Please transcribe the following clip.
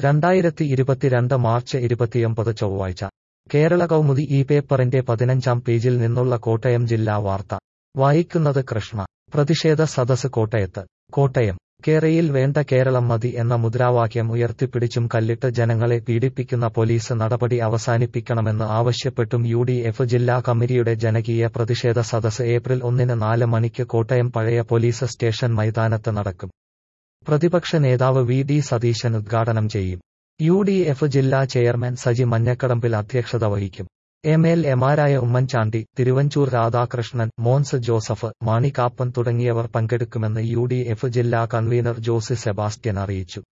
രണ്ടായിരത്തി ഇരുപത്തിരണ്ട് മാർച്ച് ഇരുപത്തിയൊമ്പത് ചൊവ്വാഴ്ച കേരള കൗമുദി ഈ പേപ്പറിന്റെ പതിനഞ്ചാം പേജിൽ നിന്നുള്ള കോട്ടയം ജില്ലാ വാർത്ത വായിക്കുന്നത് കൃഷ്ണ പ്രതിഷേധ സദസ് കോട്ടയത്ത് കോട്ടയം കേരയിൽ വേണ്ട കേരളം മതി എന്ന മുദ്രാവാക്യം ഉയർത്തിപ്പിടിച്ചും കല്ലിട്ട് ജനങ്ങളെ പീഡിപ്പിക്കുന്ന പോലീസ് നടപടി അവസാനിപ്പിക്കണമെന്ന് ആവശ്യപ്പെട്ടും യു ഡി എഫ് ജില്ലാ കമ്മിറ്റിയുടെ ജനകീയ പ്രതിഷേധ സദസ് ഏപ്രിൽ ഒന്നിന് നാല് മണിക്ക് കോട്ടയം പഴയ പോലീസ് സ്റ്റേഷൻ മൈതാനത്ത് നടക്കും പ്രതിപക്ഷ നേതാവ് വി ഡി സതീശൻ ഉദ്ഘാടനം ചെയ്യും യു ഡി എഫ് ജില്ലാ ചെയർമാൻ സജി മഞ്ഞക്കടമ്പിൽ അധ്യക്ഷത വഹിക്കും എം എൽ എമാരായ ഉമ്മൻചാണ്ടി തിരുവഞ്ചൂർ രാധാകൃഷ്ണൻ മോൻസ് ജോസഫ് മാണി കാപ്പൻ തുടങ്ങിയവർ പങ്കെടുക്കുമെന്ന് യു ഡി എഫ് ജില്ലാ കൺവീനർ ജോസി സെബാസ്റ്റ്യൻ അറിയിച്ചു